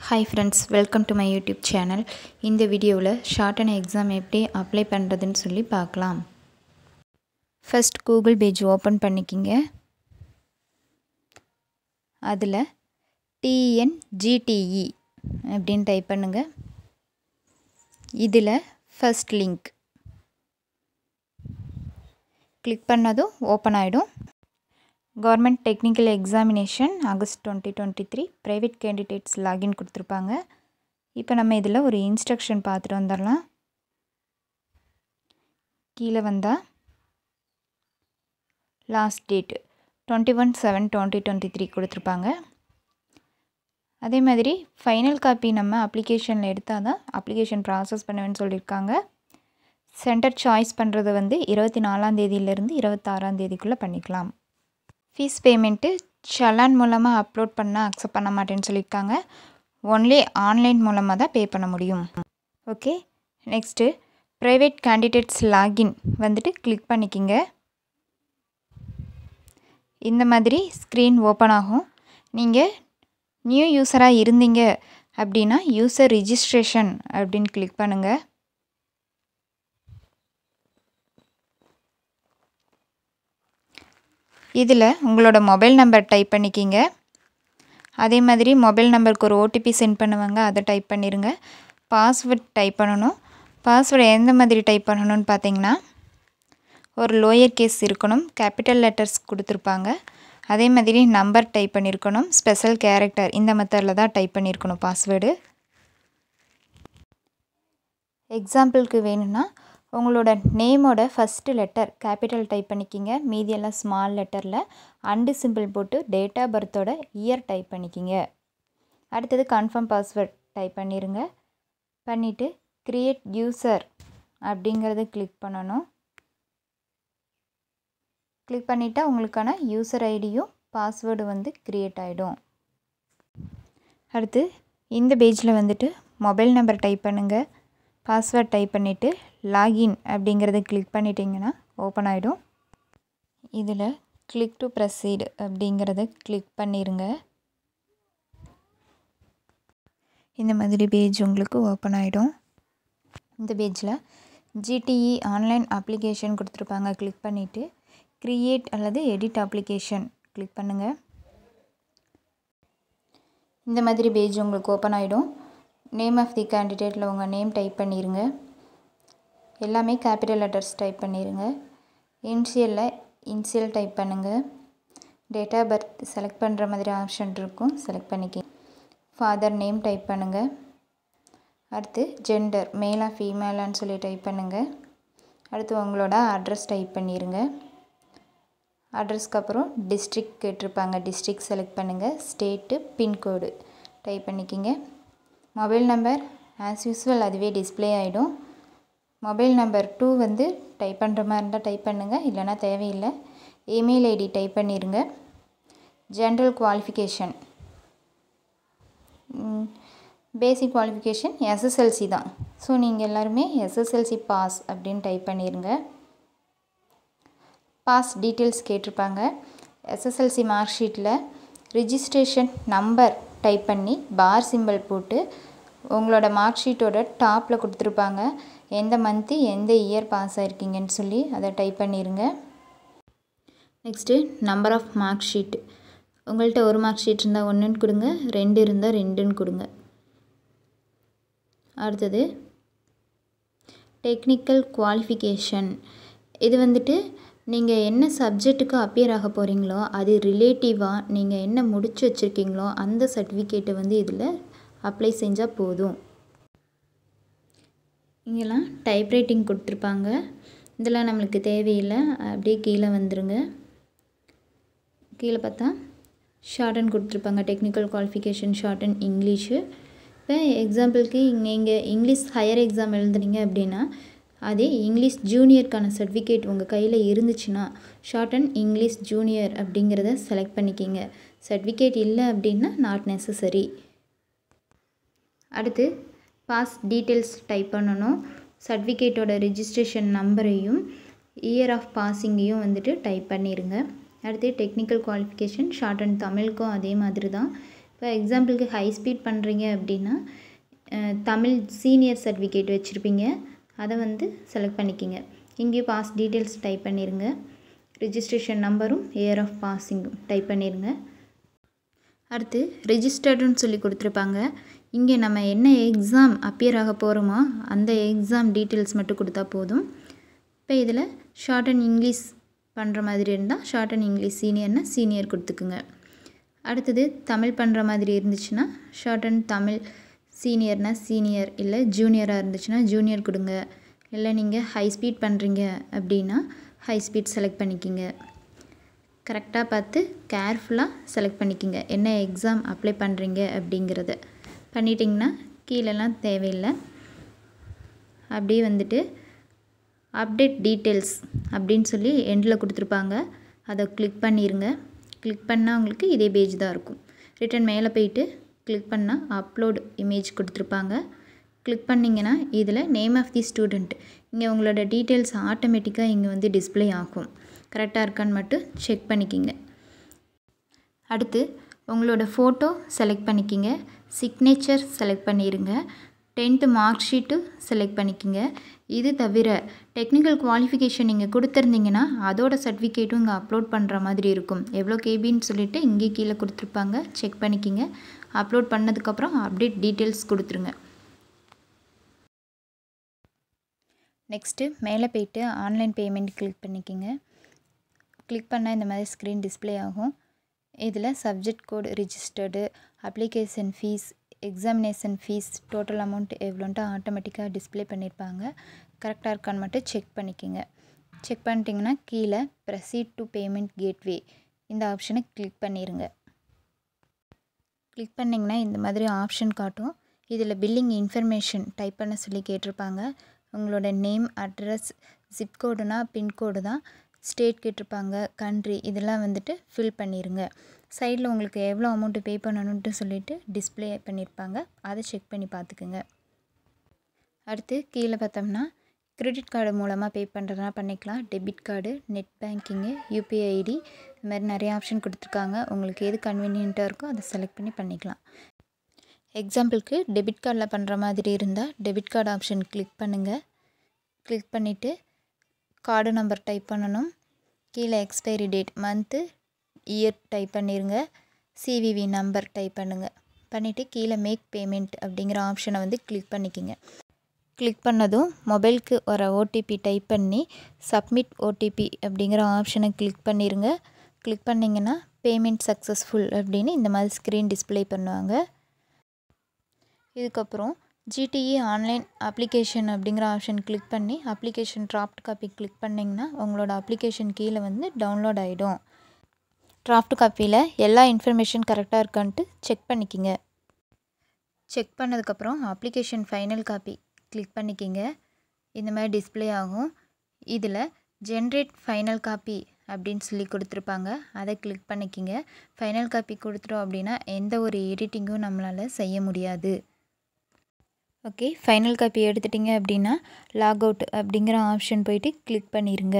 hi friends welcome to my YouTube channel இந்த வீடியோவில் shorthand exam எப்படி apply பண்ணுறதுன்னு சொல்லி பார்க்கலாம் ஃபர்ஸ்ட் கூகுள் பேஜ் ஓப்பன் பண்ணிக்கிங்க அதில் டிஎன்ஜிடிஇ அப்படின்னு டைப் பண்ணுங்கள் இதில் ஃபர்ஸ்ட் லிங்க் கிளிக் பண்ணதும் ஓப்பன் ஆகிடும் government technical examination August twenty twenty three private candidates login கொடுத்துருப்பாங்க இப்போ நம்ம இதில் ஒரு இன்ஸ்ட்ரக்ஷன் பார்த்துட்டு வந்துடலாம் கீழே வந்தால் last date twenty one seven twenty twenty three கொடுத்துருப்பாங்க அதே மாதிரி ஃபைனல் காப்பி நம்ம அப்ளிகேஷனில் எடுத்தால் தான் அப்ளிகேஷன் ப்ராசஸ் பண்ணுவேன்னு சொல்லியிருக்காங்க சென்டர் சாய்ஸ் பண்ணுறது வந்து இருபத்தி நாலாம் தேதியிலேருந்து இருபத்தாறாம் தேதிக்குள்ளே பண்ணிக்கலாம் ஃபீஸ் பேமெண்ட்டு சலான் மூலமாக அப்லோட் பண்ணால் அக்செப்ட் பண்ண மாட்டேன்னு சொல்லியிருக்காங்க ஒன்லி ஆன்லைன் மூலமாக தான் பே பண்ண முடியும் okay next private candidates login வந்துட்டு கிளிக் பண்ணிக்கிங்க இந்த மாதிரி ஸ்க்ரீன் ஓப்பன் ஆகும் நீங்கள் நியூ யூஸராக இருந்தீங்க அப்படின்னா யூசர் ரிஜிஸ்ட்ரேஷன் அப்படின்னு கிளிக் பண்ணுங்கள் இதில் உங்களோட மொபைல் நம்பர் டைப் பண்ணிக்கிங்க அதே மாதிரி மொபைல் நம்பருக்கு ஒரு ஓடிபி சென்ட் பண்ணுவாங்க அதை டைப் பண்ணிடுங்க பாஸ்வேர்ட் டைப் பண்ணணும் பாஸ்வேர்டு எந்த மாதிரி டைப் பண்ணணும்னு பார்த்தீங்கன்னா ஒரு லோயர் கேஸ் இருக்கணும் கேபிட்டல் லெட்டர்ஸ் கொடுத்துருப்பாங்க அதே மாதிரி நம்பர் டைப் பண்ணியிருக்கணும் ஸ்பெஷல் கேரக்டர் இந்த மெத்தடில் தான் டைப் பண்ணியிருக்கணும் பாஸ்வேர்டு எக்ஸாம்பிளுக்கு வேணும்னா உங்களோட நேமோட ஃபஸ்ட்டு லெட்டர் கேபிட்டல் டைப் பண்ணிக்கிங்க மீதியெல்லாம் ஸ்மால் லெட்டரில் அண்டு சிம்பிள் போட்டு டேட் ஆஃப் பர்த்தோட இயர் டைப் பண்ணிக்கிங்க அடுத்தது கன்ஃபார்ம் பாஸ்வேர்ட் டைப் பண்ணிடுங்க பண்ணிவிட்டு க்ரியேட் யூசர் அப்படிங்கிறத கிளிக் பண்ணணும் கிளிக் பண்ணிட்டா உங்களுக்கான யூசர் ஐடியும் பாஸ்வேர்டு வந்து க்ரியேட் ஆகிடும் அடுத்து இந்த பேஜில் வந்துட்டு மொபைல் நம்பர் டைப் பண்ணுங்கள் பாஸ்வேர்ட் டைப் பண்ணிவிட்டு லாகின் அப்படிங்கிறத கிளிக் பண்ணிட்டீங்கன்னா ஓப்பன் ஆகிடும் இதில் கிளிக் டு ப்ரொசீடு அப்படிங்கிறத கிளிக் பண்ணிடுங்க இந்த மாதிரி பேஜ் உங்களுக்கு ஓப்பன் ஆகிடும் இந்த பேஜில் ஜிடிஇ ஆன்லைன் அப்ளிகேஷன் கொடுத்துருப்பாங்க கிளிக் பண்ணிவிட்டு க்ரியேட் அல்லது எடிட் அப்ளிகேஷன் கிளிக் பண்ணுங்கள் இந்த மாதிரி பேஜ் உங்களுக்கு ஓப்பன் ஆகிடும் நேம் ஆஃப் தி கேண்டிடேட்டில் உங்கள் நேம் டைப் பண்ணிடுங்க எல்லாமே கேபிட்டல் லெட்டர்ஸ் டைப் பண்ணிடுங்க இன்சியலில் இன்சியல் டைப் பண்ணுங்கள் டேட் ஆஃப் பர்த் செலக்ட் பண்ணுற மாதிரி ஆப்ஷன் இருக்கும் செலக்ட் பண்ணிக்க ஃபாதர் நேம் டைப் பண்ணுங்கள் அடுத்து ஜெண்டர் மேலா ஃபீமேலான்னு சொல்லி டைப் பண்ணுங்கள் அடுத்து உங்களோட அட்ரஸ் டைப் பண்ணிடுங்க அட்ரஸ்க்கு அப்புறம் டிஸ்ட்ரிக் கேட்டிருப்பாங்க டிஸ்ட்ரிக் செலக்ட் பண்ணுங்கள் ஸ்டேட்டு பின்கோடு டைப் பண்ணிக்கிங்க மொபைல் நம்பர் ஆஸ் யூஸ்வல் அதுவே டிஸ்பிளே ஆகிடும் மொபைல் நம்பர் டூ வந்து டைப் பண்ணுற மாதிரி இருந்தால் டைப் பண்ணுங்கள் இல்லைனா தேவையில்லை இமெயில் ஐடி டைப் பண்ணிடுங்க general qualification basic qualification SSLC தான் ஸோ நீங்கள் எல்லாருமே எஸ்எஸ்எல்சி பாஸ் அப்படின்னு டைப் பண்ணிடுங்க பாஸ் டீட்டெயில்ஸ் கேட்டிருப்பாங்க எஸ்எஸ்எல்சி மார்க் ஷீட்டில் ரிஜிஸ்ட்ரேஷன் நம்பர் டைப் பண்ணி பார் சிம்பிள் போட்டு உங்களோட மார்க் ஷீட்டோட டாப்பில் கொடுத்துருப்பாங்க எந்த மந்த்து எந்த இயர் பாஸ் ஆகிருக்கீங்கன்னு சொல்லி அதை டைப் பண்ணிடுங்க next number of mark sheet உங்கள்கிட்ட ஒரு மார்க் ஷீட் இருந்தால் ஒன்றுன்னு கொடுங்க ரெண்டு இருந்தால் ரெண்டுன்னு கொடுங்க அடுத்தது டெக்னிக்கல் குவாலிஃபிகேஷன் இது வந்துட்டு நீங்கள் என்ன சப்ஜெக்ட்டுக்கு அப்பியர் ஆக போகிறீங்களோ அது ரிலேட்டிவாக நீங்கள் என்ன முடிச்சு வச்சுருக்கீங்களோ அந்த சர்டிஃபிகேட்டை வந்து இதில் அப்ளை செஞ்சால் போதும் இங்கெல்லாம் டைப்ரைட்டிங் கொடுத்துருப்பாங்க இதெல்லாம் நம்மளுக்கு தேவையில்லை அப்படியே கீழே வந்துடுங்க கீழே பார்த்தா ஷார்ட் கொடுத்துருப்பாங்க technical qualification shorthand English இப்போ எக்ஸாம்பிளுக்கு நீங்கள் இங்கிலீஷ் ஹையர் எக்ஸாம் எழுதுனீங்க அப்படின்னா அதே இங்கிலீஷ் ஜூனியருக்கான சர்டிஃபிகேட் உங்கள் கையில் இருந்துச்சுன்னா ஷார்ட் அண்ட் இங்கிலீஷ் ஜூனியர் அப்படிங்கிறத செலக்ட் பண்ணிக்கிங்க சர்டிஃபிகேட் இல்லை அப்படின்னா நாட் நெசசரி அடுத்து பாஸ் டீட்டெயில்ஸ் டைப் பண்ணணும் சர்டிஃபிகேட்டோட ரிஜிஸ்ட்ரேஷன் நம்பரையும் இயர் ஆஃப் பாஸிங்கையும் வந்துட்டு டைப் பண்ணிடுங்க அடுத்து டெக்னிக்கல் குவாலிஃபிகேஷன் ஷார்ட் அண்ட் தமிழுக்கும் அதே மாதிரி தான் இப்போ எக்ஸாம்பிளுக்கு ஹை ஸ்பீட் பண்ணுறீங்க அப்படின்னா அஹ், தமிழ் சீனியர் சர்டிஃபிகேட் வச்சுருப்பீங்க அதை வந்து செலக்ட் பண்ணிக்கிங்க இங்கேயும் பாஸ் டீட்டெயில்ஸ் டைப் பண்ணிடுங்க ரிஜிஸ்ட்ரேஷன் நம்பரும் இயர் ஆஃப் பாஸிங்கும் டைப் பண்ணிடுங்க அடுத்து ரெஜிஸ்டர்டுன்னு சொல்லி கொடுத்துருப்பாங்க இங்கே நம்ம என்ன எக்ஸாம் அப்பியர் ஆக போகிறோமோ அந்த எக்ஸாம் டீட்டெயில்ஸ் மட்டும் கொடுத்தா போதும் இப்போ இதில் ஷார்ட் அண்ட் இங்கிலீஷ் பண்ணுற மாதிரி இருந்தால் ஷார்ட் அண்ட் இங்கிலீஷ் சீனியர்னா சீனியர் கொடுத்துக்குங்க அடுத்தது தமிழ் பண்ணுற மாதிரி இருந்துச்சுன்னா ஷார்ட் அண்ட் தமிழ் சீனியர்னா சீனியர் இல்லை ஜூனியராக இருந்துச்சுன்னா ஜூனியர் கொடுங்க இல்லை நீங்கள் ஹை ஸ்பீட் பண்ணுறீங்க அப்படின்னா ஹை ஸ்பீட் செலக்ட் பண்ணிக்கிங்க கரெக்டாக பார்த்து கேர்ஃபுல்லாக செலக்ட் பண்ணிக்கிங்க என்ன எக்ஸாம் அப்ளை பண்ணுறீங்க அப்படிங்கிறத பண்ணிட்டிங்கன்னா கீழெல்லாம் தேவையில்லை அப்படியே வந்துட்டு அப்டேட் டீட்டெயில்ஸ் அப்படின்னு சொல்லி எண்டில் கொடுத்துருப்பாங்க அதை கிளிக் பண்ணிடுங்க கிளிக் பண்ணால் உங்களுக்கு இதே பேஜ் தான் இருக்கும் ரிட்டன் மேலே போயிட்டு கிளிக் பண்ணால் அப்லோட் இமேஜ் கொடுத்துருப்பாங்க கிளிக் பண்ணிங்கன்னா இதில் நேம் ஆஃப் தி ஸ்டூடெண்ட் இங்கே உங்களோட டீட்டெயில்ஸ் ஆட்டோமேட்டிக்காக இங்கே வந்து டிஸ்ப்ளே ஆகும் கரெக்டாக இருக்கான்னு மட்டும் செக் பண்ணிக்கிங்க அடுத்து உங்களோட ஃபோட்டோ செலக்ட் பண்ணிக்கிங்க சிக்னேச்சர் செலக்ட் பண்ணிடுங்க டென்த்து மார்க் ஷீட்டு செலக்ட் பண்ணிக்கிங்க இது தவிர டெக்னிக்கல் குவாலிஃபிகேஷன் நீங்கள் கொடுத்துருந்தீங்கன்னா அதோட சர்டிஃபிகேட்டும் இங்கே அப்லோட் பண்ணுற மாதிரி இருக்கும் எவ்வளோ கேபின்னு சொல்லிட்டு இங்கே கீழே கொடுத்துருப்பாங்க செக் பண்ணிக்கிங்க அப்லோட் பண்ணதுக்கப்புறம் அப்டேட் டீட்டெயில்ஸ் கொடுத்துருங்க நெக்ஸ்ட்டு மேலே போயிட்டு ஆன்லைன் பேமெண்ட் கிளிக் பண்ணிக்கிங்க கிளிக் பண்ணால் இந்த மாதிரி ஸ்க்ரீன் டிஸ்ப்ளே ஆகும் இதில் subject code registered application fee examination fee total amount எவ்வளோன்ட்டு ஆட்டோமேட்டிக்காக டிஸ்ப்ளே பண்ணியிருப்பாங்க கரெக்டாக இருக்கான்னு மட்டும் செக் பண்ணிக்கோங்க செக் பண்ணிட்டீங்கன்னா கீழே ப்ரொசீட் டு பேமெண்ட் கேட்வே இந்த ஆப்ஷனை கிளிக் பண்ணிடுங்க கிளிக் பண்ணிங்கன்னா இந்த மாதிரி ஆப்ஷன் காட்டும் இதில் பில்லிங் இன்ஃபர்மேஷன் டைப் பண்ண சொல்லி கேட்டிருப்பாங்க உங்களோட நேம் அட்ரஸ் ஜிப்கோடுனா பின்கோடு தான் ஸ்டேட் கேட்டிருப்பாங்க கண்ட்ரி இதெல்லாம் வந்துட்டு ஃபில் பண்ணிடுங்க சைடில் உங்களுக்கு எவ்வளோ அமௌண்ட்டு பே பண்ணணுன்ட்டு சொல்லிட்டு டிஸ்ப்ளே பண்ணியிருப்பாங்க அதை செக் பண்ணி பார்த்துக்குங்க அடுத்து கீழே பார்த்தோம்னா கிரெடிட் கார்டு மூலமாக பே பண்ணுறதுனா பண்ணிக்கலாம் debit card net banking UPI ID இது மாதிரி நிறைய ஆப்ஷன் கொடுத்துருக்காங்க உங்களுக்கு எது கன்வீனியண்ட்டாக இருக்கோ அதை செலக்ட் பண்ணி பண்ணிக்கலாம் எக்ஸாம்பிளுக்கு டெபிட் கார்டில் பண்ணுற மாதிரி இருந்தால் டெபிட் கார்டு ஆப்ஷன் கிளிக் பண்ணுங்கள் கிளிக் பண்ணிவிட்டு கார்டு நம்பர் டைப் பண்ணணும் கீழே expiry date month year type பண்ணிடுங்க சிவிவி நம்பர் டைப் பண்ணுங்கள் பண்ணிவிட்டு கீழே மேக் பேமெண்ட் அப்படிங்கிற ஆப்ஷனை வந்து கிளிக் பண்ணிக்கிங்க கிளிக் பண்ணதும் மொபைலுக்கு வர ஓடிபி டைப் பண்ணி சப்மிட் ஓடிபி அப்படிங்கிற ஆப்ஷனை கிளிக் பண்ணிடுங்க கிளிக் பண்ணிங்கன்னா பேமெண்ட் சக்ஸஸ்ஃபுல் அப்படின்னு இந்த மாதிரி ஸ்க்ரீன் டிஸ்ப்ளே பண்ணுவாங்க இதுக்கப்புறம் ஜிடிஇ ஆன்லைன் அப்ளிகேஷன் அப்படிங்கிற ஆப்ஷன் கிளிக் பண்ணி அப்ளிகேஷன் டிராஃப்ட் காப்பி கிளிக் பண்ணிங்கன்னா உங்களோட அப்ளிகேஷன் கீழே வந்து டவுன்லோட் ஆகிடும் டிராஃப்ட் காப்பியில் எல்லா இன்ஃபர்மேஷன் கரெக்டாக இருக்கான்ட்டு செக் பண்ணிக்கிங்க செக் பண்ணதுக்கப்புறம் அப்ளிகேஷன் ஃபைனல் காப்பி கிளிக் பண்ணிக்கிங்க இந்த மாதிரி டிஸ்ப்ளே ஆகும் இதில் ஜென்ரேட் ஃபைனல் காப்பி அப்படின்னு சொல்லி கொடுத்துருப்பாங்க அதை கிளிக் பண்ணிக்கிங்க ஃபைனல் காப்பி கொடுத்துட்டோம் அப்படின்னா எந்த ஒரு எடிட்டிங்கும் நம்மளால் செய்ய முடியாது ஓகே ஃபைனல் காப்பி எடுத்துட்டிங்க அப்படின்னா லாக் அவுட் அப்படிங்கிற ஆப்ஷன் போயிட்டு கிளிக் பண்ணிடுங்க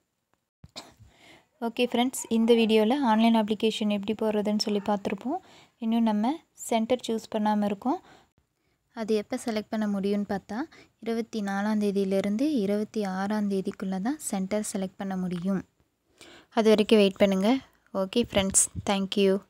ஓகே ஃப்ரெண்ட்ஸ் இந்த வீடியோவில் ஆன்லைன் அப்ளிகேஷன் எப்படி போடுறதுன்னு சொல்லி பார்த்துருப்போம் இன்னும் நம்ம சென்டர் சூஸ் பண்ணாமல் இருக்கோம் அது எப்போ செலக்ட் பண்ண முடியும்னு பார்த்தா இருபத்தி நாலாந்தேதியிலேருந்து இருபத்தி ஆறாந்தேதிக்குள்ளே தான் சென்டர் செலக்ட் பண்ண முடியும் அது வரைக்கும் வெயிட் பண்ணுங்கள் ஓகே ஃப்ரெண்ட்ஸ் தேங்க்யூ